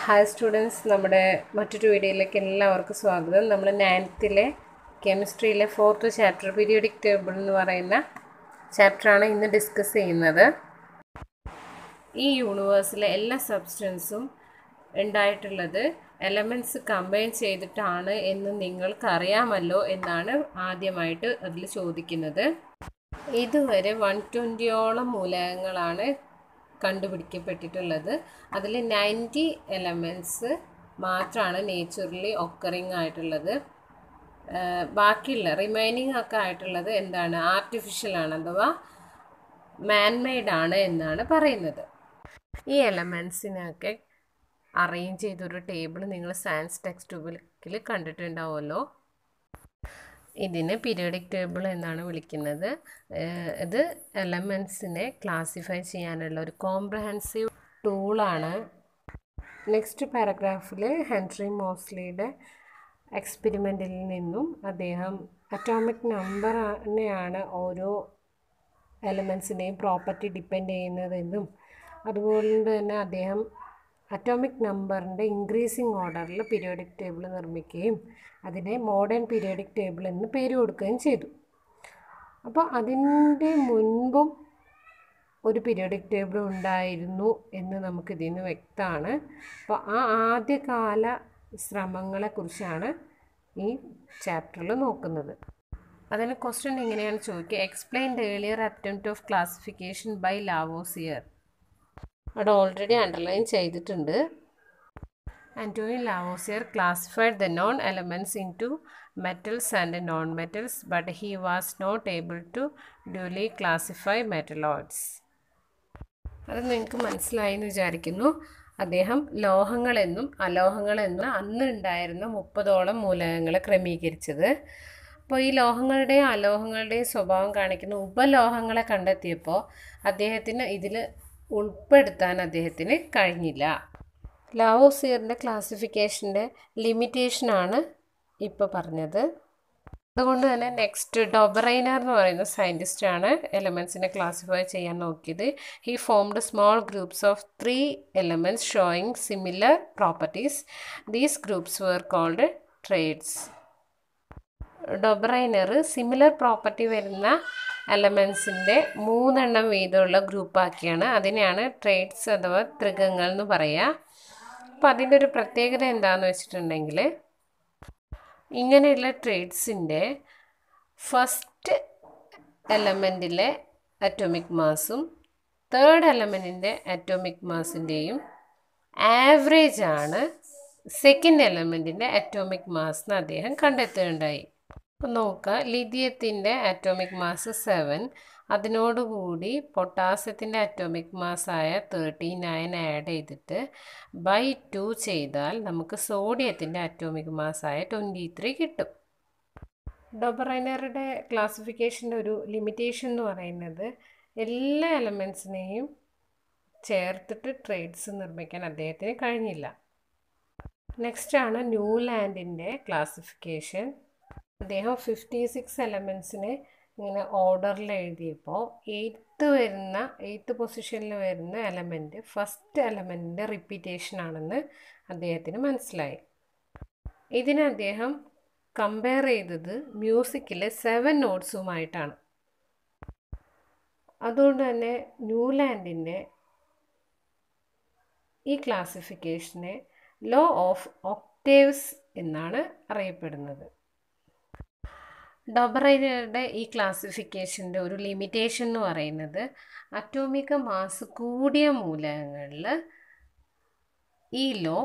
Hi students നമ്മുടെ മറ്റൊരു വീഡിയോയിലേക്ക് എല്ലാവർക്കും സ്വാഗതം നമ്മൾ നയൻത്തിലെ കെമിസ്ട്രിയിലെ ഫോർത്ത് ചാപ്റ്റർ പീരിയോഡിക് ടേബിൾ എന്ന് പറയുന്ന ചാപ്റ്ററാണ് ഇന്ന് ഡിസ്കസ് ചെയ്യുന്നത് ഈ യൂണിവേഴ്സിലെ എല്ലാ സബ്സ്റ്റൻസും ഉണ്ടായിട്ടുള്ളത് എലമെൻറ്റ്സ് കമ്പൈൻ ചെയ്തിട്ടാണ് എന്ന് നിങ്ങൾക്ക് അറിയാമല്ലോ എന്നാണ് ആദ്യമായിട്ട് അതിൽ ചോദിക്കുന്നത് ഇതുവരെ വൺ ട്വൻറ്റിയോളം മൂലകങ്ങളാണ് കണ്ടുപിടിക്കപ്പെട്ടിട്ടുള്ളത് അതിൽ നയൻറ്റി എലമെൻറ്റ്സ് മാത്രമാണ് നേച്ചുറലി ഒക്കറിങ് ആയിട്ടുള്ളത് ബാക്കിയുള്ള റിമൈനിങ് ഒക്കെ ആയിട്ടുള്ളത് എന്താണ് ആർട്ടിഫിഷ്യൽ ആണ് അഥവാ മാൻമെയ്ഡ് ആണ് എന്നാണ് പറയുന്നത് ഈ എലമെൻസിനൊക്കെ അറേഞ്ച് ചെയ്തൊരു ടേബിൾ നിങ്ങൾ സയൻസ് ടെക്സ്റ്റ് ബുക്കിൽ കണ്ടിട്ടുണ്ടാവുമല്ലോ ഇതിന് പീരിയോഡിക് ടേബിൾ എന്നാണ് വിളിക്കുന്നത് ഇത് എലമെൻസിനെ ക്ലാസിഫൈ ചെയ്യാനുള്ള ഒരു കോംപ്രഹെൻസീവ് ടൂളാണ് നെക്സ്റ്റ് പാരഗ്രാഫിൽ ഹെൻറി മോസ്ലിയുടെ എക്സ്പെരിമെൻറ്റിൽ നിന്നും അദ്ദേഹം അറ്റോമിക് നമ്പറിനെയാണ് ഓരോ എലമെൻസിൻ്റെയും പ്രോപ്പർട്ടി ഡിപ്പെൻഡ് ചെയ്യുന്നതെന്നും അതുപോലെ തന്നെ അദ്ദേഹം അറ്റോമിക് നമ്പറിൻ്റെ ഇൻക്രീസിങ് ഓർഡറിൽ പീരിയോഡിക് ടേബിൾ നിർമ്മിക്കുകയും അതിനെ മോഡേൺ പീരിയോഡിക് ടേബിൾ എന്ന് പേര് കൊടുക്കുകയും ചെയ്തു അപ്പോൾ അതിൻ്റെ മുൻപും ഒരു പീരിയോഡിക് ടേബിൾ ഉണ്ടായിരുന്നു എന്ന് നമുക്കിതിൽ നിന്ന് വ്യക്തമാണ് അപ്പോൾ ആ ആദ്യകാല ശ്രമങ്ങളെക്കുറിച്ചാണ് ഈ ചാപ്റ്ററിൽ നോക്കുന്നത് അതിന് ക്വസ്റ്റ്യൻ എങ്ങനെയാണ് ചോദിക്കുക explain the earlier attempt of classification by Lavoisier അവിടെ ഓൾറെഡി അണ്ടർലൈൻ ചെയ്തിട്ടുണ്ട് Antoine Lavoisier classified the known elements into metals and non metals but he was not able to duly classify metalloids അത് നിങ്ങൾക്ക് മനസ്സിലായി എന്ന് വിചാരിക്കുന്നു അദ്ദേഹം ലോഹങ്ങളെന്നും അലോഹങ്ങളെന്നും അന്ന് ഉണ്ടായിരുന്ന മുപ്പതോളം മൂലകങ്ങളെ ക്രമീകരിച്ചത് അപ്പോൾ ഈ ലോഹങ്ങളുടെയും അലോഹങ്ങളുടെയും സ്വഭാവം കാണിക്കുന്ന ഉപലോഹങ്ങളെ കണ്ടെത്തിയപ്പോൾ അദ്ദേഹത്തിന് ഇതിൽ ഉൾപ്പെടുത്താൻ അദ്ദേഹത്തിന് കഴിഞ്ഞില്ല ലാവോസിയറിൻ്റെ ക്ലാസിഫിക്കേഷൻ്റെ ലിമിറ്റേഷനാണ് ഇപ്പോൾ പറഞ്ഞത് അതുകൊണ്ട് തന്നെ നെക്സ്റ്റ് ഡൊബറൈനർ എന്ന് പറയുന്ന സയൻറ്റിസ്റ്റാണ് എലമെൻസിനെ ക്ലാസിഫൈ ചെയ്യാൻ നോക്കിയത് he formed small groups of three elements showing similar properties these groups were called triads Dobereiner similar property വരുന്ന എലമെൻസിൻ്റെ മൂന്നെണ്ണം വീതമുള്ള ഗ്രൂപ്പാക്കിയാണ് അതിനെയാണ് ട്രേഡ്സ് അഥവാ ത്രികങ്ങൾ എന്ന് പറയുക അപ്പോൾ അതിൻ്റെ ഒരു പ്രത്യേകത എന്താണെന്ന് വെച്ചിട്ടുണ്ടെങ്കിൽ ഇങ്ങനെയുള്ള ട്രേഡ്സിൻ്റെ ഫസ്റ്റ് എലമെൻറ്റിലെ അറ്റോമിക് മാസും തേർഡ് എലമെൻറ്റിൻ്റെ അറ്റോമിക് മാസിൻ്റെയും ആവറേജ് ആണ് സെക്കൻഡ് എലമെൻറ്റിൻ്റെ അറ്റോമിക് മാസ് എന്ന് അദ്ദേഹം കണ്ടെത്തുകയുണ്ടായി അപ്പോൾ നോക്കുക ലിഥിയത്തിൻ്റെ അറ്റോമിക് മാസ് സെവൻ അതിനോടുകൂടി പൊട്ടാസ്യത്തിൻ്റെ അറ്റോമിക് മാസായ തേർട്ടി നയൻ ആഡ് ചെയ്തിട്ട് ബൈ ടു ചെയ്താൽ നമുക്ക് സോഡിയത്തിൻ്റെ അറ്റോമിക് മാസായ ട്വൻറ്റി ത്രീ കിട്ടും ഡൊബറൈനറുടെ ക്ലാസിഫിക്കേഷൻ്റെ ഒരു ലിമിറ്റേഷൻ എന്ന് പറയുന്നത് എല്ലാ എലമെൻസിനെയും ചേർത്തിട്ട് ട്രേഡ്സ് നിർമ്മിക്കാൻ അദ്ദേഹത്തിന് കഴിഞ്ഞില്ല നെക്സ്റ്റ് ആണ് ന്യൂലാൻഡിൻ്റെ ക്ലാസിഫിക്കേഷൻ അദ്ദേഹം ഫിഫ്റ്റി സിക്സ് എലമെൻസിനെ ഇങ്ങനെ ഓർഡറിൽ എഴുതിയപ്പോൾ എയ്ത്ത് വരുന്ന എയ്ത്ത് പൊസിഷനിൽ വരുന്ന എലമെൻറ്റ് ഫസ്റ്റ് എലമെൻറ്റിൻ്റെ റിപ്പീറ്റേഷൻ ആണെന്ന് അദ്ദേഹത്തിന് മനസ്സിലായി ഇതിന് അദ്ദേഹം കമ്പയർ ചെയ്തത് മ്യൂസിക്കിലെ സെവൻ നോട്ട്സുമായിട്ടാണ് അതുകൊണ്ട് തന്നെ ന്യൂലാൻഡിൻ്റെ ഈ ക്ലാസിഫിക്കേഷനെ ലോ ഓഫ് ഒക്ടേവ്സ് എന്നാണ് അറിയപ്പെടുന്നത് ഡൊബറൈനറുടെ ഈ ക്ലാസിഫിക്കേഷൻ്റെ ഒരു ലിമിറ്റേഷൻ എന്ന് പറയുന്നത് അറ്റോമിക മാസ് കൂടിയ മൂലകങ്ങളിൽ ഈ ലോ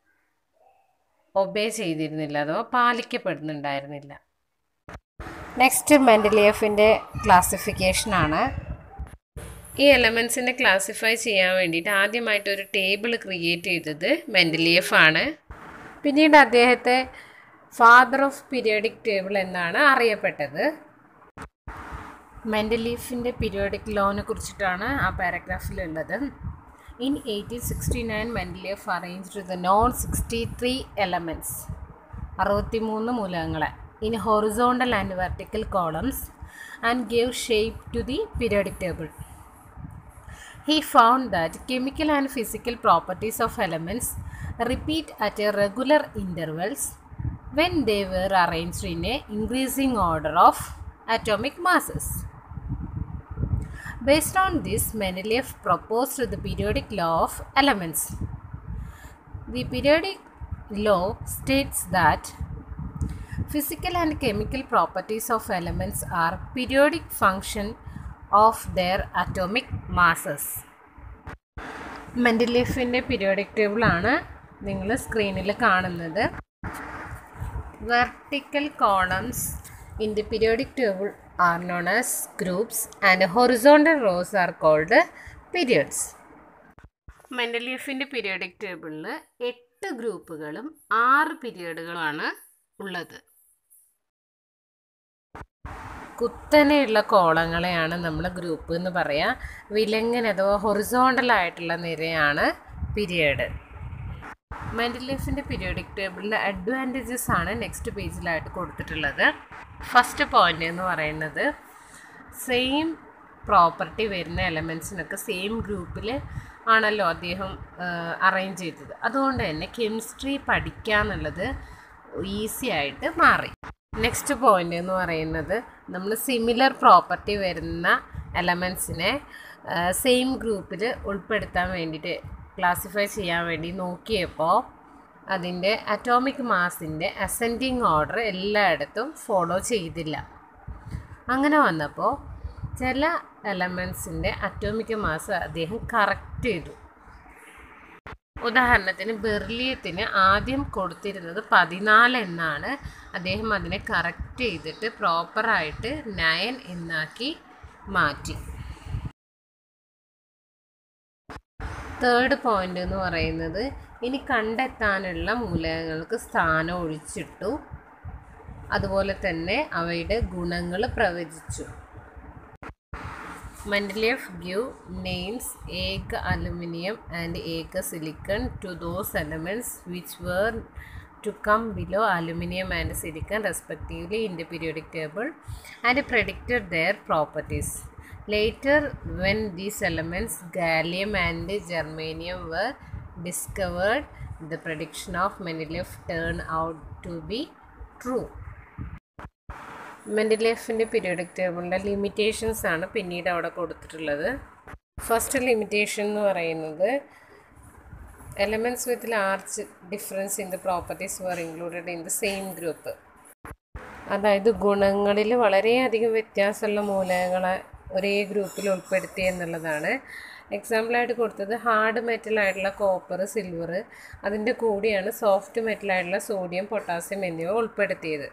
ഒബേ ചെയ്തിരുന്നില്ല അഥവാ പാലിക്കപ്പെടുന്നുണ്ടായിരുന്നില്ല നെക്സ്റ്റ് മെൻഡലിയഫിൻ്റെ ക്ലാസിഫിക്കേഷനാണ് ഈ എലമെൻസിനെ ക്ലാസിഫൈ ചെയ്യാൻ വേണ്ടിയിട്ട് ആദ്യമായിട്ട് ഒരു ടേബിൾ ക്രിയേറ്റ് ചെയ്തത് മെൻഡലിയഫ് ആണ് പിന്നീട് അദ്ദേഹത്തെ ഫാദർ ഓഫ് പീരിയോഡിക് ടേബിൾ എന്നാണ് അറിയപ്പെട്ടത് മെൻഡലീഫിൻ്റെ പീരിയോഡിക് ലോനെ കുറിച്ചിട്ടാണ് ആ പാരഗ്രാഫിലുള്ളത് in eighteen sixty nine Mendeleev arranged the known sixty three elements അറുപത്തിമൂന്ന് മൂലകങ്ങളെ in horizontal and vertical columns and gave shape to the periodic table he found that chemical and physical properties of elements repeat at a regular intervals when they were arranged in a increasing order of atomic masses. Based on this, Mendeleev proposed the periodic law of elements. The periodic law states that physical and chemical properties of elements are periodic function of their atomic masses. മെൻഡലീഫിൻ്റെ periodic ടേബിളാണ് നിങ്ങൾ സ്ക്രീനിൽ കാണുന്നത് vertical columns in the periodic table are known as groups and horizontal rows are called periods മെൻഡലീഫിൻ്റെ periodic ടേബിളിൽ എട്ട് ഗ്രൂപ്പുകളും ആറ് പീരിയഡുകളാണ് ഉള്ളത് കുത്തനെയുള്ള കോളങ്ങളെയാണ് നമ്മൾ ഗ്രൂപ്പ് എന്ന് പറയുക വിലങ്ങൻ അഥവാ ഹൊറിസോണ്ടൽ ആയിട്ടുള്ള നിരയാണ് പീരിയഡ് മെൻഡലീഫിൻ്റെ പീരിയോഡിക് ടേബിളിൻ്റെ അഡ്വാൻറ്റേജസ് ആണ് നെക്സ്റ്റ് പേജിലായിട്ട് കൊടുത്തിട്ടുള്ളത് ഫസ്റ്റ് പോയിന്റ് എന്ന് പറയുന്നത് സെയിം പ്രോപ്പർട്ടി വരുന്ന എലമെൻസിനൊക്കെ സെയിം ഗ്രൂപ്പിൽ ആണല്ലോ അദ്ദേഹം അറേഞ്ച് ചെയ്തത് അതുകൊണ്ട് തന്നെ കെമിസ്ട്രി പഠിക്കുക എന്നുള്ളത് ഈസി ആയിട്ട് മാറി നെക്സ്റ്റ് പോയിന്റ് എന്ന് പറയുന്നത് നമ്മൾ സിമിലർ പ്രോപ്പർട്ടി വരുന്ന എലമെൻസിനെ സെയിം ഗ്രൂപ്പിൽ ഉൾപ്പെടുത്താൻ വേണ്ടിയിട്ട് ക്ലാസിഫൈ ചെയ്യാൻ വേണ്ടി നോക്കിയപ്പോൾ അതിൻ്റെ അറ്റോമിക് മാസിൻ്റെ അസെൻഡിങ് ഓർഡർ എല്ലായിടത്തും ഫോളോ ചെയ്തില്ല അങ്ങനെ വന്നപ്പോൾ ചില എലമെൻസിൻ്റെ അറ്റോമിക് മാസ് അദ്ദേഹം കറക്റ്റ് ചെയ്തു ഉദാഹരണത്തിന് ബെർലിയത്തിന് ആദ്യം കൊടുത്തിരുന്നത് പതിനാല് എന്നാണ് അദ്ദേഹം അതിനെ കറക്റ്റ് ചെയ്തിട്ട് പ്രോപ്പറായിട്ട് നയൻ എന്നാക്കി മാറ്റി തേർഡ് പോയിന്റ് എന്ന് പറയുന്നത് ഇനി കണ്ടെത്താനുള്ള മൂലകങ്ങൾക്ക് സ്ഥാനം ഒഴിച്ചിട്ടു അതുപോലെ തന്നെ അവയുടെ ഗുണങ്ങൾ പ്രവചിച്ചു Mendeleev give names eka aluminium and eka silicon to those elements which were to come below aluminum and silicon respectively in the periodic table and predicted their properties. Later, when these elements, gallium and germanium, were discovered, the prediction of Mendeleev turned out to be true. മെൻഡലേഫിൻ്റെ periodic ടേബിളിൻ്റെ limitations ആണ് പിന്നീട് അവിടെ കൊടുത്തിട്ടുള്ളത് first limitation എന്ന് പറയുന്നത് elements with large difference in the properties were included in the same group അതായത് ഗുണങ്ങളിൽ വളരെയധികം വ്യത്യാസമുള്ള മൂലകങ്ങളെ ഒരേ ഗ്രൂപ്പിൽ ഉൾപ്പെടുത്തി എന്നുള്ളതാണ് എക്സാമ്പിളായിട്ട് കൊടുത്തത് ഹാർഡ് മെറ്റൽ ആയിട്ടുള്ള കോപ്പർ സിൽവർ അതിൻ്റെ കൂടെയാണ് സോഫ്റ്റ് മെറ്റൽ ആയിട്ടുള്ള സോഡിയം പൊട്ടാസ്യം എന്നിവ ഉൾപ്പെടുത്തിയത്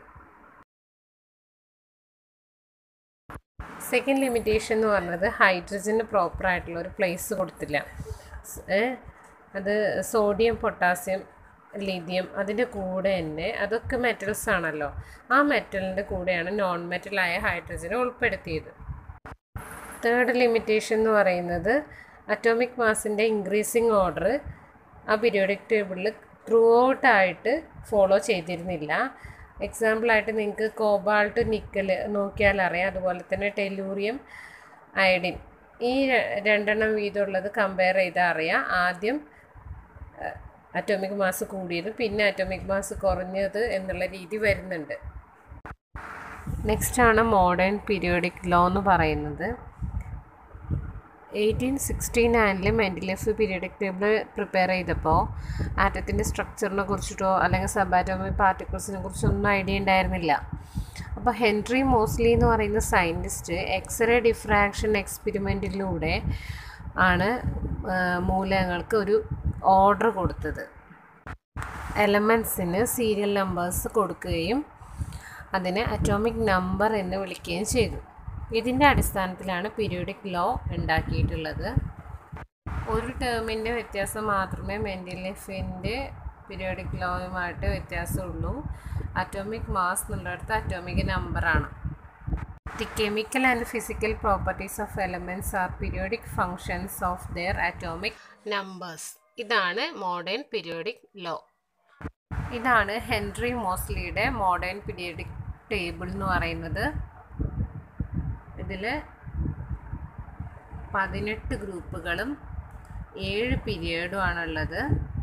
സെക്കൻഡ് ലിമിറ്റേഷൻ എന്ന് പറഞ്ഞത് ഹൈഡ്രജന് പ്രോപ്പർ ആയിട്ടുള്ള ഒരു പ്ലേസ് കൊടുത്തില്ല അത് സോഡിയം പൊട്ടാസ്യം ലിഥിയം അതിൻ്റെ കൂടെ തന്നെ അതൊക്കെ മെറ്റൽസ് ആണല്ലോ ആ മെറ്റലിൻ്റെ കൂടെയാണ് നോൺ മെറ്റലായ ഹൈഡ്രജനെ ഉൾപ്പെടുത്തിയത് തേർഡ് ലിമിറ്റേഷൻ എന്ന് പറയുന്നത് അറ്റോമിക് മാസിൻ്റെ ഇൻക്രീസിങ് ഓർഡർ ആ പീരിയോഡിക് ടേബിളിൽ ത്രൂ ഔട്ടായിട്ട് ഫോളോ ചെയ്തിരുന്നില്ല എക്സാമ്പിളായിട്ട് നിങ്ങൾക്ക് കോബാൾട്ട് നിക്കൽ നോക്കിയാൽ അറിയാം അതുപോലെ തന്നെ ടെലൂറിയം അയഡിൻ ഈ രണ്ടെണ്ണം വീതമുള്ളത് കമ്പയർ ചെയ്താൽ അറിയാം ആദ്യം അറ്റോമിക് മാസ് കൂടിയത് പിന്നെ അറ്റോമിക് മാസ് കുറഞ്ഞത് എന്നുള്ള രീതി വരുന്നുണ്ട് നെക്സ്റ്റ് ആണ് മോഡേൺ പീരിയോഡിക് ലോ എന്ന് പറയുന്നത് എയ്റ്റീൻ സിക്സ്റ്റി നയനിൽ മെൻഡലിഫ് പീരിയോഡിക് ടേബിൾ പ്രിപ്പയർ ചെയ്തപ്പോൾ ആറ്റത്തിൻ്റെ സ്ട്രക്ചറിനെ കുറിച്ചിട്ടോ അല്ലെങ്കിൽ സബ് ആറ്റോമിക് പാർട്ടിക്കിൾസിനെ കുറിച്ചൊന്നും ഐഡിയ ഉണ്ടായിരുന്നില്ല അപ്പോൾ ഹെൻറി മോസ്ലി എന്ന് പറയുന്ന സയൻറ്റിസ്റ്റ് എക്സ്റേ ഡിഫ്രാക്ഷൻ എക്സ്പെരിമെൻറ്റിലൂടെ ആണ് മൂലകങ്ങൾക്ക് ഒരു ഓർഡർ കൊടുത്തത് എലമെൻസിന് സീരിയൽ നമ്പേഴ്സ് കൊടുക്കുകയും അതിനെ അറ്റോമിക് നമ്പർ എന്ന് വിളിക്കുകയും ചെയ്തു ഇതിൻ്റെ അടിസ്ഥാനത്തിലാണ് പീരിയോഡിക് ലോ ഉണ്ടാക്കിയിട്ടുള്ളത് ഒരു ടേമിൻ്റെ വ്യത്യാസം മാത്രമേ മെൻഡലിഫിൻ്റെ പീരിയോഡിക് ലോയുമായിട്ട് വ്യത്യാസമുള്ളൂ അറ്റോമിക് മാസ് എന്നുള്ളിടത്ത് അറ്റോമിക് നമ്പറാണ് the chemical and physical properties of elements are periodic functions of their atomic numbers ഇതാണ് മോഡേൺ പീരിയോഡിക് ലോ ഇതാണ് ഹെൻറി മോസ്ലിയുടെ മോഡേൺ പീരിയോഡിക് ടേബിൾ എന്ന് പറയുന്നത് ഇതിൽ പതിനെട്ട് ഗ്രൂപ്പുകളും ഏഴ് പീരിയഡും ആണുള്ളത്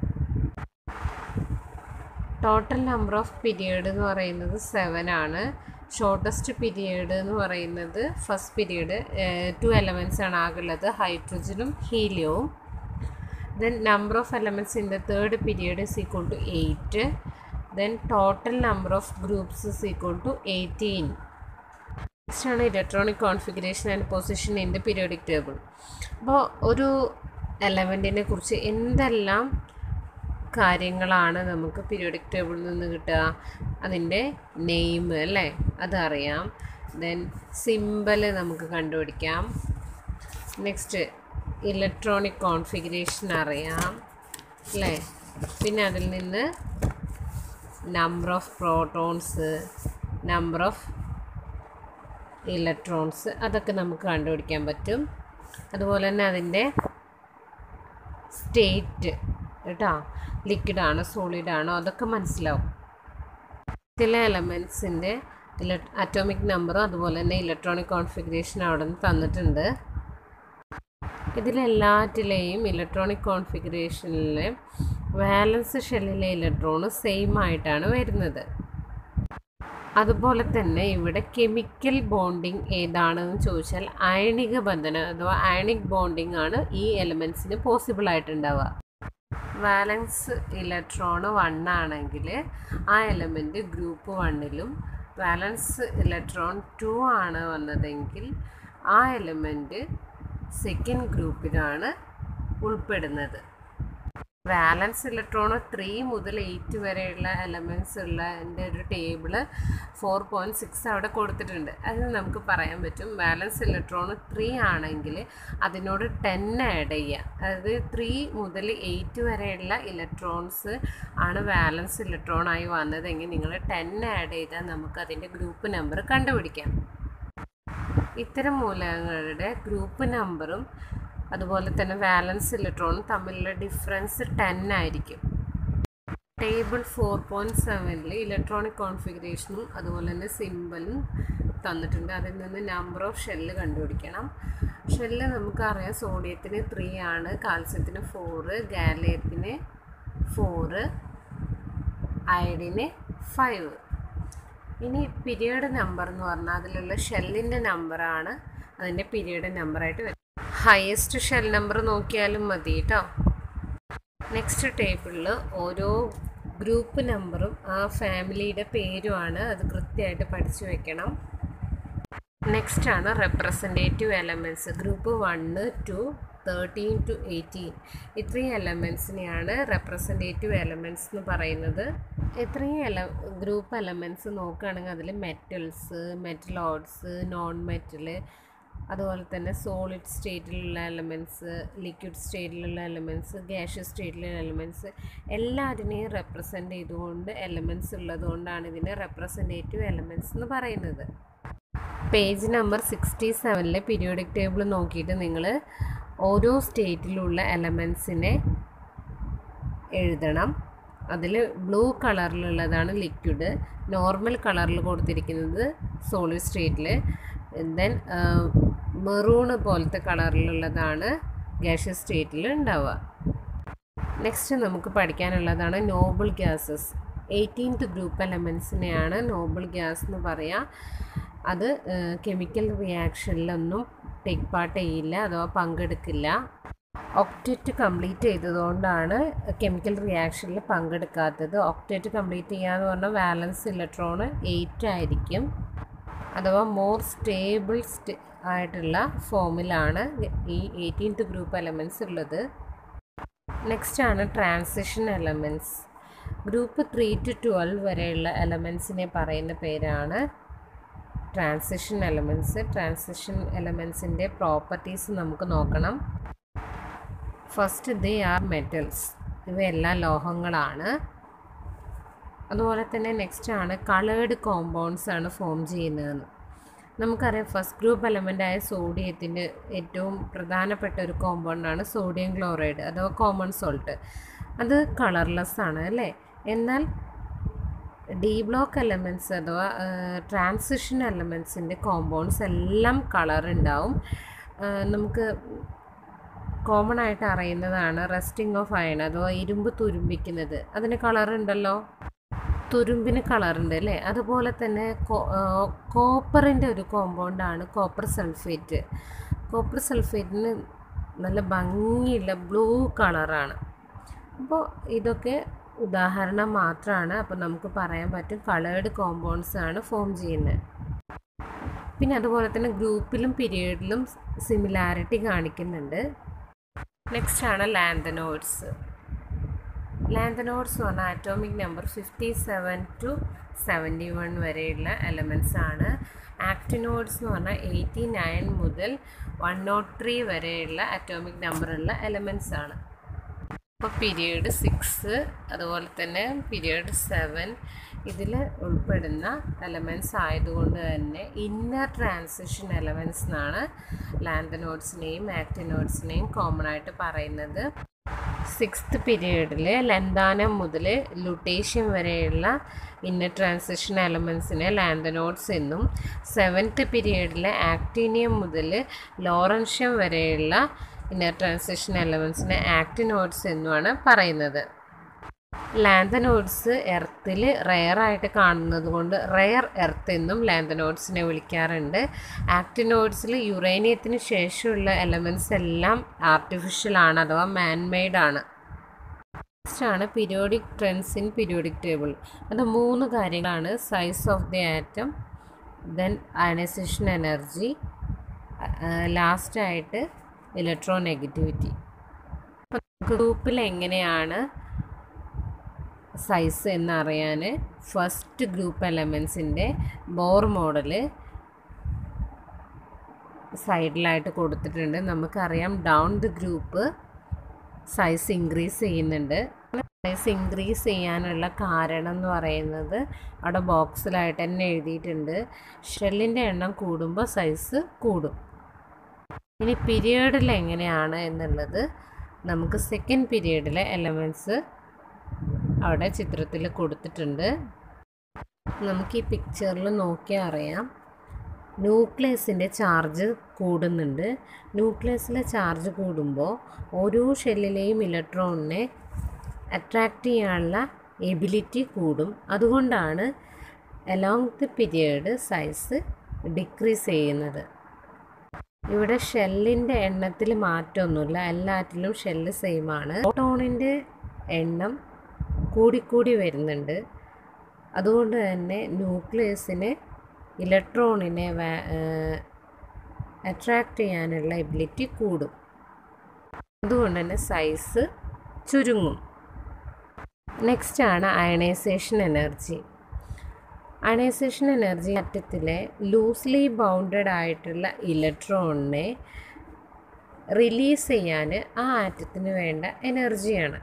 ടോട്ടൽ നമ്പർ ഓഫ് പീരിയഡ് എന്ന് പറയുന്നത് സെവൻ ആണ് ഷോർട്ടസ്റ്റ് പീരിയഡ് എന്ന് പറയുന്നത് ഫസ്റ്റ് പീരിയഡ് ടു എലമെൻറ്റ്സ് ആണ് ആകുള്ളത് ഹൈഡ്രജനും ഹീലിയവും then number of elements in the third period is equal to eight then total number of groups is equal to eighteen next ആണ് electronic configuration and position in the periodic table അപ്പോൾ ഒരു എലമെൻറ്റിനെ കുറിച്ച് എന്തെല്ലാം കാര്യങ്ങളാണ് നമുക്ക് പീരിയോഡിക് ടേബിളിൽ നിന്ന് കിട്ടുക അതിൻ്റെ നെയിം അല്ലേ അതറിയാം ദെൻ സിമ്പൽ നമുക്ക് കണ്ടുപിടിക്കാം നെക്സ്റ്റ് ഇലക്ട്രോണിക് കോൺഫിഗറേഷൻ അറിയാം അല്ലേ പിന്നെ അതിൽ നിന്ന് number of protons number of electrons അതൊക്കെ നമുക്ക് കണ്ടുപിടിക്കാൻ പറ്റും അതുപോലെ തന്നെ അതിൻ്റെ സ്റ്റേറ്റ് കേട്ടോ ലിക്വിഡ് ആണോ സോളിഡ് ആണോ അതൊക്കെ മനസ്സിലാവും ചില എലമെൻസിൻ്റെ ഇല അറ്റോമിക് നമ്പറും അതുപോലെ തന്നെ ഇലക്ട്രോണിക് കോൺഫിഗറേഷൻ അവിടെ നിന്ന് തന്നിട്ടുണ്ട് ഇതിലെല്ലാറ്റിലെയും ഇലക്ട്രോണിക് കോൺഫിഗറേഷനിലെ വാലൻസ് ഷെല്ലിലെ ഇലക്ട്രോൺ സെയിം ആയിട്ടാണ് വരുന്നത് അതുപോലെ തന്നെ ഇവിടെ കെമിക്കൽ ബോണ്ടിങ് ഏതാണെന്ന് ചോദിച്ചാൽ അയണിക ബന്ധനം അഥവാ അയണിക് ബോണ്ടിങ് ആണ് ഈ എലമെൻസിന് പോസിബിൾ ആയിട്ടുണ്ടാവുക വാലൻസ് ഇലക്ട്രോൺ വൺ ആണെങ്കിൽ ആ എലമെൻറ്റ് ഗ്രൂപ്പ് വണ്ണിലും വാലൻസ് ഇലക്ട്രോൺ ടു ആണ് വന്നതെങ്കിൽ ആ എലമെൻറ്റ് സെക്കൻഡ് ഗ്രൂപ്പിലാണ് ഉൾപ്പെടുന്നത് വാലൻസ് ഇലക്ട്രോൺ ത്രീ മുതൽ എയ്റ്റ് വരെയുള്ള എലമെൻറ്റ്സ് ഉള്ളതിൻ്റെ ഒരു ടേബിള് ഫോർ പോയിൻറ്റ് സിക്സ് അവിടെ കൊടുത്തിട്ടുണ്ട് അത് നമുക്ക് പറയാൻ പറ്റും വാലൻസ് ഇലക്ട്രോൺ ത്രീ ആണെങ്കിൽ അതിനോട് ടെൻ ആഡ് ചെയ്യുക അതായത് ത്രീ മുതൽ എയ്റ്റ് വരെയുള്ള ഇലക്ട്രോൺസ് ആണ് വാലൻസ് ഇലക്ട്രോൺ ആയി വന്നതെങ്കിൽ നിങ്ങൾ ടെൻ ആഡ് ചെയ്താൽ നമുക്ക് അതിൻ്റെ ഗ്രൂപ്പ് നമ്പർ കണ്ടുപിടിക്കാം ഇത്തരം മൂലകങ്ങളുടെ ഗ്രൂപ്പ് നമ്പറും അതുപോലെ തന്നെ വാലൻസ് ഇലക്ട്രോണും തമ്മിലുള്ള ഡിഫറൻസ് ടെൻ ആയിരിക്കും ടേബിൾ ഫോർ പോയിൻറ്റ് സെവനിൽ ഇലക്ട്രോണിക് കോൺഫിഗറേഷനും അതുപോലെ തന്നെ സിമ്പിളും തന്നിട്ടുണ്ട് അതിൽ നിന്ന് നമ്പർ ഓഫ് ഷെല്ല് കണ്ടുപിടിക്കണം ഷെല്ല് നമുക്കറിയാം സോഡിയത്തിന് ത്രീ ആണ് കാൽസ്യത്തിന് ഫോറ് ഗാലിയത്തിന് ഫോറ് അയഡിന് ഫൈവ് ഇനി പീരിയഡ് നമ്പർ എന്ന് പറഞ്ഞാൽ അതിലുള്ള ഷെല്ലിൻ്റെ നമ്പറാണ് അതിൻ്റെ പീരിയഡ് നമ്പറായിട്ട് വരും ഹയസ്റ്റ് ഷെൽ നമ്പർ നോക്കിയാലും മതി കേട്ടോ നെക്സ്റ്റ് ടേബിളിൽ ഓരോ ഗ്രൂപ്പ് നമ്പറും ആ ഫാമിലിയുടെ പേരുമാണ് അത് കൃത്യമായിട്ട് പഠിച്ചു വെക്കണം നെക്സ്റ്റ് ആണ് representative elements group one two thirteen to eighteen ഇത്രയും എലമെൻസിനെയാണ് റെപ്രസെൻറ്റേറ്റീവ് എലമെൻറ്റ്സ് എന്ന് പറയുന്നത് ഇത്രയും എല ഗ്രൂപ്പ് എലമെൻറ്റ്സ് നോക്കുകയാണെങ്കിൽ അതിൽ മെറ്റൽസ് മെറ്റലോഡ്സ് നോൺ മെറ്റൽ അതുപോലെ തന്നെ സോളിഡ് സ്റ്റേറ്റിലുള്ള എലമെൻറ്റ്സ് ലിക്വിഡ് സ്റ്റേറ്റിലുള്ള എലമെൻറ്റ്സ് ഗ്യാഷ്യസ് സ്റ്റേറ്റിലുള്ള എലമെൻറ്റ്സ് എല്ലാറ്റിനെയും റെപ്രസെൻ്റ് ചെയ്തുകൊണ്ട് എലമെൻറ്റ്സ് ഉള്ളതുകൊണ്ടാണ് ഇതിനെ റെപ്രസെൻറ്റേറ്റീവ് എലമെൻറ്റ്സ് എന്ന് പറയുന്നത് പേജ് നമ്പർ സിക്സ്റ്റി സെവനിലെ പീരിയോഡിക് ടേബിൾ നോക്കിയിട്ട് നിങ്ങൾ ഓരോ സ്റ്റേറ്റിലുള്ള എലമെൻസിനെ എഴുതണം അതിൽ ബ്ലൂ കളറിലുള്ളതാണ് ലിക്വിഡ് നോർമൽ കളറിൽ കൊടുത്തിരിക്കുന്നത് സോളിഡ് സ്റ്റേറ്റിൽ ദെൻ മെറൂണ് പോലത്തെ കളറിലുള്ളതാണ് ഗ്യാഷ്യസ് സ്റ്റേറ്റിൽ ഉണ്ടാവുക നെക്സ്റ്റ് നമുക്ക് പഠിക്കാനുള്ളതാണ് നോബിൾ ഗ്യാസസ് എയ്റ്റീൻത്ത് ഗ്രൂപ്പ് എലമെൻസിനെയാണ് നോബിൾ ഗ്യാസ് എന്ന് പറയുക അത് കെമിക്കൽ റിയാക്ഷനിലൊന്നും ടേക്ക് പാർട്ട് ചെയ്യില്ല അഥവാ പങ്കെടുക്കില്ല ഒക്റ്ററ്റ് കംപ്ലീറ്റ് ചെയ്തതുകൊണ്ടാണ് കെമിക്കൽ റിയാക്ഷനിൽ പങ്കെടുക്കാത്തത് ഒക്റ്ററ്റ് കംപ്ലീറ്റ് ചെയ്യുക എന്ന് പറഞ്ഞാൽ വാലൻസ് ഇലക്ട്രോൺ എയ്റ്റ് ആയിരിക്കും അഥവാ മോർ സ്റ്റേബിൾ സ്റ്റേ ആയിട്ടുള്ള ഫോമിലാണ് ഈ എയ്റ്റീൻത്ത് ഗ്രൂപ്പ് എലമെൻറ്റ്സ് ഉള്ളത് നെക്സ്റ്റ് ആണ് transition elements group three to twelve വരെയുള്ള എലമെൻസിനെ പറയുന്ന പേരാണ് ട്രാൻസിഷൻ എലമെൻറ്റ്സ് ട്രാൻസിഷൻ എലമെൻസിൻ്റെ പ്രോപ്പർട്ടീസ് നമുക്ക് നോക്കണം ഫസ്റ്റ് ദേ ആർ മെറ്റൽസ് ഇവയെല്ലാം ലോഹങ്ങളാണ് അതുപോലെ തന്നെ നെക്സ്റ്റ് ആണ് കളേർഡ് കോമ്പൗണ്ട്സ് ആണ് ഫോം ചെയ്യുന്നതെന്ന് നമുക്കറിയാം ഫസ്റ്റ് ഗ്രൂപ്പ് എലമെൻ്റായ സോഡിയത്തിൻ്റെ ഏറ്റവും പ്രധാനപ്പെട്ട ഒരു കോമ്പൗണ്ടാണ് സോഡിയം ക്ലോറൈഡ് അഥവാ കോമൺ സോൾട്ട് അത് കളർലെസ് ആണ് അല്ലേ എന്നാൽ ഡി ബ്ലോക്ക് എലമെൻറ്റ്സ് അഥവാ ട്രാൻസിഷൻ എലമെൻറ്റ്സിൻ്റെ കോമ്പൗണ്ട്സ് എല്ലാം കളർ ഉണ്ടാവും നമുക്ക് കോമൺ ആയിട്ട് അറിയുന്നതാണ് റെസ്റ്റിംഗ് ഓഫ് അയൺ അഥവാ ഇരുമ്പ് തുരുമ്പിക്കുന്നത് അതിന് കളറുണ്ടല്ലോ തുരുമ്പിന് കളറുണ്ട് അല്ലേ അതുപോലെ തന്നെ കോപ്പറിൻ്റെ ഒരു കോമ്പൗണ്ടാണ് കോപ്പർ സൾഫേറ്റ് കോപ്പർ സൾഫേറ്റിന് നല്ല ഭംഗിയുള്ള ബ്ലൂ കളറാണ് അപ്പോൾ ഇതൊക്കെ ഉദാഹരണം മാത്രമാണ് അപ്പോൾ നമുക്ക് പറയാൻ പറ്റും കളേർഡ് കോമ്പൗണ്ട്സ് ആണ് ഫോം ചെയ്യുന്നത് പിന്നെ അതുപോലെ തന്നെ ഗ്രൂപ്പിലും പീരിയഡിലും സിമിലാരിറ്റി കാണിക്കുന്നുണ്ട് നെക്സ്റ്റ് ആണ് ലാന്തനോഡ്സ് ലാന്തനോഡ്സ് പറഞ്ഞാൽ atomic number fifty seven to seventy one വരെയുള്ള എലമെൻറ്റ്സ് ആണ് ആക്ടിനോഡ്സ് എന്ന് പറഞ്ഞാൽ എയ്റ്റി നയൻ മുതൽ വൺ നോട്ട് ത്രീ വരെയുള്ള അറ്റോമിക് നമ്പറുള്ള എലമെൻറ്റ്സ് ആണ് അപ്പോൾ പീരിയഡ് സിക്സ് അതുപോലെ തന്നെ പീരിയഡ് സെവൻ ഇതിൽ ഉൾപ്പെടുന്ന എലമെൻറ്റ്സ് ആയതുകൊണ്ട് തന്നെ ഇന്നർ ട്രാൻസിഷൻ എലമെൻറ്റ്സ് എന്നാണ് ലാന്തനോഡ്സിനെയും ആക്ടിനോഡ്സിനെയും കോമൺ ആയിട്ട് പറയുന്നത് സിക്സ്ത് പീരീഡിൽ ലന്താനം മുതൽ ലുട്ടേഷ്യം വരെയുള്ള ഇന്നർ ട്രാൻസിഷൻ എലമെൻസിനെ ലാന്തനോഡ്സ് എന്നും സെവൻത്ത് പീരീഡിലെ ആക്ടീനിയം മുതൽ ലോറൻഷ്യം വരെയുള്ള ഇന്നർ ട്രാൻസിഷൻ എലമെൻസിനെ ആക്ടിനോഡ്സ് എന്നുമാണ് പറയുന്നത് ലാന്തനോഡ്സ് എർത്തിൽ റെയറായിട്ട് കാണുന്നത് കൊണ്ട് റെയർ എർത്ത് എന്നും ലാന്തനോഡ്സിനെ വിളിക്കാറുണ്ട് ആക്ടിനോഡ്സിൽ യുറേനിയത്തിന് ശേഷമുള്ള എലമെൻറ്റ്സ് എല്ലാം ആർട്ടിഫിഷ്യൽ ആണ് അഥവാ മാൻമെയ്ഡ് ആണ് നെക്സ്റ്റ് ആണ് periodic trends in periodic table അത് മൂന്ന് കാര്യങ്ങളാണ് size of the atom then ionisation energy ലാസ്റ്റായിട്ട് ഇലക്ട്രോ നെഗറ്റിവിറ്റി ഗ്രൂപ്പിൽ എങ്ങനെയാണ് സൈസ് എന്നറിയാൻ ഫസ്റ്റ് ഗ്രൂപ്പ് എലമെൻസിൻ്റെ ബോർ മോഡൽ സൈഡിലായിട്ട് കൊടുത്തിട്ടുണ്ട് നമുക്കറിയാം down the group size increase ചെയ്യുന്നുണ്ട് സൈസ് ഇൻക്രീസ് ചെയ്യാനുള്ള കാരണം എന്ന് പറയുന്നത് അവിടെ ബോക്സിലായിട്ട് തന്നെ എഴുതിയിട്ടുണ്ട് ഷെല്ലിൻ്റെ എണ്ണം കൂടുമ്പോൾ സൈസ് കൂടും ഇനി പീരിയഡിൽ എങ്ങനെയാണ് എന്നുള്ളത് നമുക്ക് സെക്കൻഡ് പീരിയഡിലെ എലമെൻറ്റ്സ് അവിടെ ചിത്രത്തിൽ കൊടുത്തിട്ടുണ്ട് നമുക്ക് ഈ പിക്ചറിൽ നോക്കിയാൽ അറിയാം ന്യൂക്ലിയസിൻ്റെ ചാർജ് കൂടുന്നുണ്ട് ന്യൂക്ലിയസിലെ ചാർജ് കൂടുമ്പോൾ ഓരോ ഷെല്ലിലെയും ഇലക്ട്രോണിനെ അട്രാക്റ്റ് ചെയ്യാനുള്ള എബിലിറ്റി കൂടും അതുകൊണ്ടാണ് along the period size decrease ചെയ്യുന്നത് ഇവിടെ ഷെല്ലിൻ്റെ എണ്ണത്തിൽ മാറ്റമൊന്നുമില്ല എല്ലാറ്റിലും ഷെല്ല് സെയിം ആണ് പ്രോട്ടോണിൻ്റെ എണ്ണം കൂടിക്കൂടി വരുന്നുണ്ട് അതുകൊണ്ട് തന്നെ ന്യൂക്ലിയസിന് ഇലക്ട്രോണിനെ അട്രാക്റ്റ് ചെയ്യാനുള്ള എബിലിറ്റി കൂടും അതുകൊണ്ട് തന്നെ സൈസ് ചുരുങ്ങും നെക്സ്റ്റ് ആണ് അയണൈസേഷൻ എനർജി അയണൈസേഷൻ എനർജി അറ്റത്തിലെ ലൂസ്ലി ബൗണ്ടഡ് ആയിട്ടുള്ള ഇലക്ട്രോണിനെ റിലീസ് ചെയ്യാൻ ആ ആറ്റത്തിന് വേണ്ട എനർജിയാണ്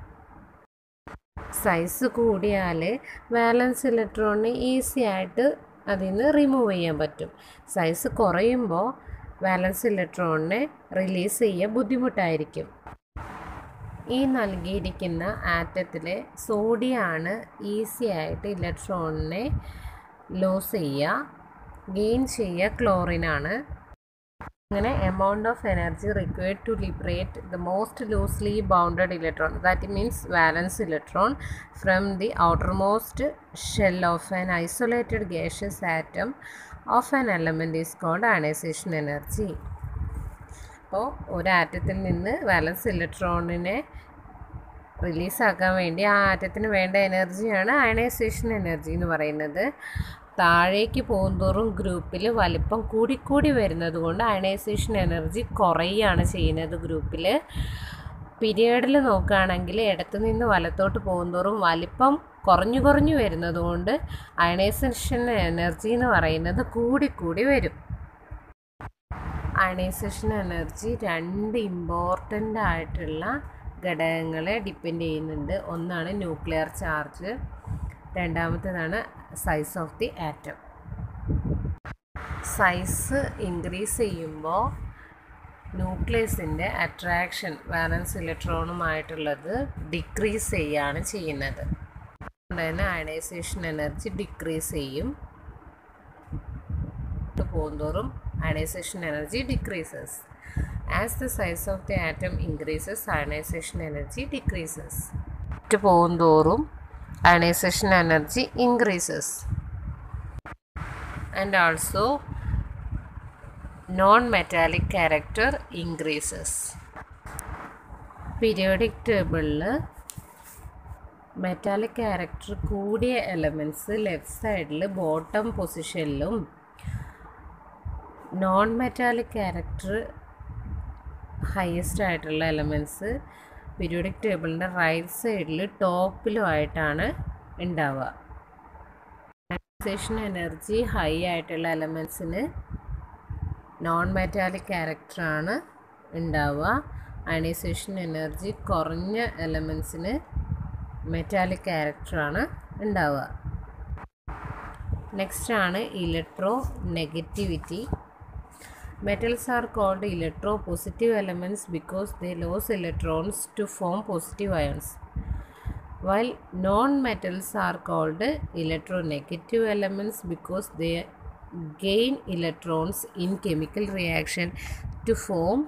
സൈസ് കൂടിയാൽ ബാലൻസ് ഇലക്ട്രോണിനെ ഈസി ആയിട്ട് അതിൽ നിന്ന് റിമൂവ് ചെയ്യാൻ പറ്റും സൈസ് കുറയുമ്പോൾ ബാലൻസ് ഇലക്ട്രോണിനെ റിലീസ് ചെയ്യാൻ ബുദ്ധിമുട്ടായിരിക്കും ഈ നൽകിയിരിക്കുന്ന ആറ്റത്തിലെ സോഡിയാണ് ഈസി ആയിട്ട് ഇലക്ട്രോണിനെ ലോസ് ചെയ്യുക ഗെയിൻ ചെയ്യുക ക്ലോറിനാണ് അങ്ങനെ amount of energy required to liberate the most loosely bounded electron that means valence electron from the outermost shell of an isolated gaseous atom of an element is called ionisation energy അപ്പോൾ ഒരു ആറ്റത്തിൽ നിന്ന് വാലൻസ് ഇലക്ട്രോണിനെ റിലീസാക്കാൻ വേണ്ടി ആ ആറ്റത്തിന് വേണ്ട എനർജിയാണ് ionisation energy എന്ന് പറയുന്നത് താഴേക്ക് പോകുന്തോറും ഗ്രൂപ്പിൽ വലിപ്പം കൂടിക്കൂടി വരുന്നത് കൊണ്ട് അയണൈസേഷൻ എനർജി കുറയുകയാണ് ചെയ്യുന്നത് ഗ്രൂപ്പിൽ പീരിയഡിൽ നോക്കുകയാണെങ്കിൽ ഇടത്തു നിന്ന് വലത്തോട്ട് പോകുന്തോറും വലിപ്പം കുറഞ്ഞു കുറഞ്ഞു വരുന്നത് കൊണ്ട് അയണൈസേഷൻ എനർജി എന്ന് പറയുന്നത് കൂടിക്കൂടി വരും അയണൈസേഷൻ എനർജി രണ്ട് ഇമ്പോർട്ടൻ്റ് ആയിട്ടുള്ള ഘടകങ്ങളെ ഡിപ്പെൻഡ് ചെയ്യുന്നുണ്ട് ഒന്നാണ് ന്യൂക്ലിയർ ചാർജ് രണ്ടാമത്തേതാണ് size of the atom size increase ചെയ്യുമ്പോൾ ന്യൂക്ലിയസിൻ്റെ അട്രാക്ഷൻ വാലൻസ് ഇലക്ട്രോണുമായിട്ടുള്ളത് ഡിക്രീസ് ചെയ്യുകയാണ് ചെയ്യുന്നത് അതുകൊണ്ട് തന്നെ അയണൈസേഷൻ എനർജി ഡിക്രീസ് ചെയ്യും പോകുന്തോറും ionisation energy decreases as the size of the atom increases ionisation energy decreases പോകും തോറും ionisation energy increases and also non-metallic character increases. Periodic ടേബിളിൽ മെറ്റാലിക് ക്യാരക്ടർ കൂടിയ എലമെൻറ്റ്സ് ലെഫ്റ്റ് സൈഡിൽ ബോട്ടം പൊസിഷനിലും നോൺ മെറ്റാലിക് ക്യാരക്ടർ ഹയസ്റ്റ് ആയിട്ടുള്ള elements periodic ടേബിളിൻ്റെ right സൈഡിൽ ടോപ്പിലുമായിട്ടാണ് ഉണ്ടാവുക അയണൈസേഷൻ എനർജി ഹൈ ആയിട്ടുള്ള എലമെൻസിന് നോൺ മെറ്റാലിക് ക്യാരക്ടറാണ് ഉണ്ടാവുക അയണൈസേഷൻ എനർജി കുറഞ്ഞ എലമെൻസിന് മെറ്റാലിക് ക്യാരക്ടറാണ് ഉണ്ടാവുക നെക്സ്റ്റ് ആണ് electro negativity metals are called electro positive elements because they lose electrons to form positive ions while non-metals are called electronegative elements because they gain electrons in chemical reaction to form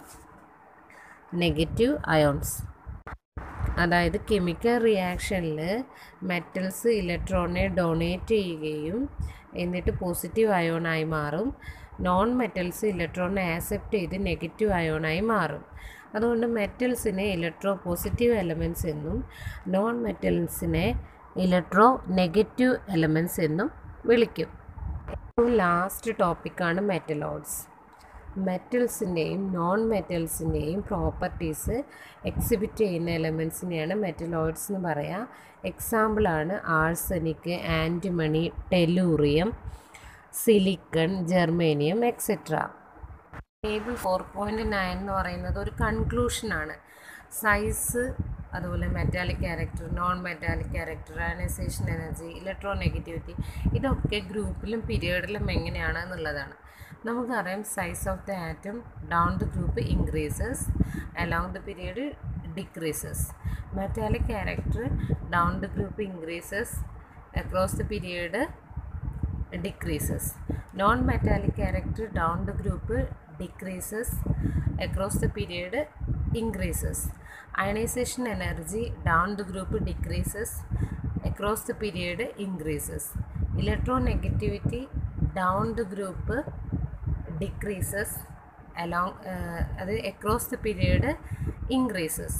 negative ions അതായത് chemical റിയാക്ഷനിൽ metals ഇലക്ട്രോണിനെ donate ചെയ്യുകയും എന്നിട്ട് positive അയോണായി മാറും non metals ഇലക്ട്രോണിനെ accept ചെയ്ത് negative അയോണായി മാറും അതുകൊണ്ട് മെറ്റൽസിനെ ഇലക്ട്രോ പോസിറ്റീവ് എലമെൻറ്റ്സ് എന്നും നോൺ മെറ്റൽസിനെ ഇലക്ട്രോ നെഗറ്റീവ് എലമെൻറ്റ്സ് എന്നും വിളിക്കും ഏറ്റവും ലാസ്റ്റ് ടോപ്പിക്കാണ് മെറ്റലോയിഡ്സ് മെറ്റൽസിൻ്റെയും നോൺ മെറ്റൽസിൻ്റെയും പ്രോപ്പർട്ടീസ് എക്സിബിറ്റ് ചെയ്യുന്ന എലമെൻസിനെയാണ് മെറ്റലോയിഡ്സ് എന്ന് പറയുക എക്സാമ്പിളാണ് arsenic antimony tellurium silicon germanium etcetera table four point nine എന്ന് പറയുന്നത് ഒരു കൺക്ലൂഷനാണ് സൈസ് അതുപോലെ metallic character non metallic character ionisation energy electro negativity ഇതൊക്കെ ഗ്രൂപ്പിലും പീരിയഡിലും എങ്ങനെയാണ് എന്നുള്ളതാണ് നമുക്കറിയാം size of the atom down the group increases along the period decreases metallic character down the group increases across the period decreases non-metallic character down the group decreases across the period increases ionization energy down the group decreases across the period increases electronegativity down the group decreases along uh, അത് across the period increases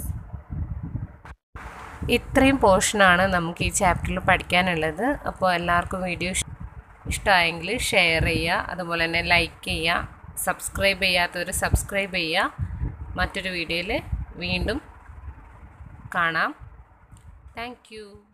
ഇത്രയും പോർഷനാണ് നമുക്ക് ഈ ചാപ്റ്ററിൽ പഠിക്കാനുള്ളത് അപ്പോൾ എല്ലാവർക്കും video ഇഷ്ടമായെങ്കിൽ ഷെയർ ചെയ്യുക അതുപോലെ തന്നെ ലൈക്ക് ചെയ്യുക സബ്സ്ക്രൈബ് ചെയ്യാത്തവർ സബ്സ്ക്രൈബ് ചെയ്യുക മറ്റൊരു വീഡിയോയിൽ വീണ്ടും കാണാം താങ്ക്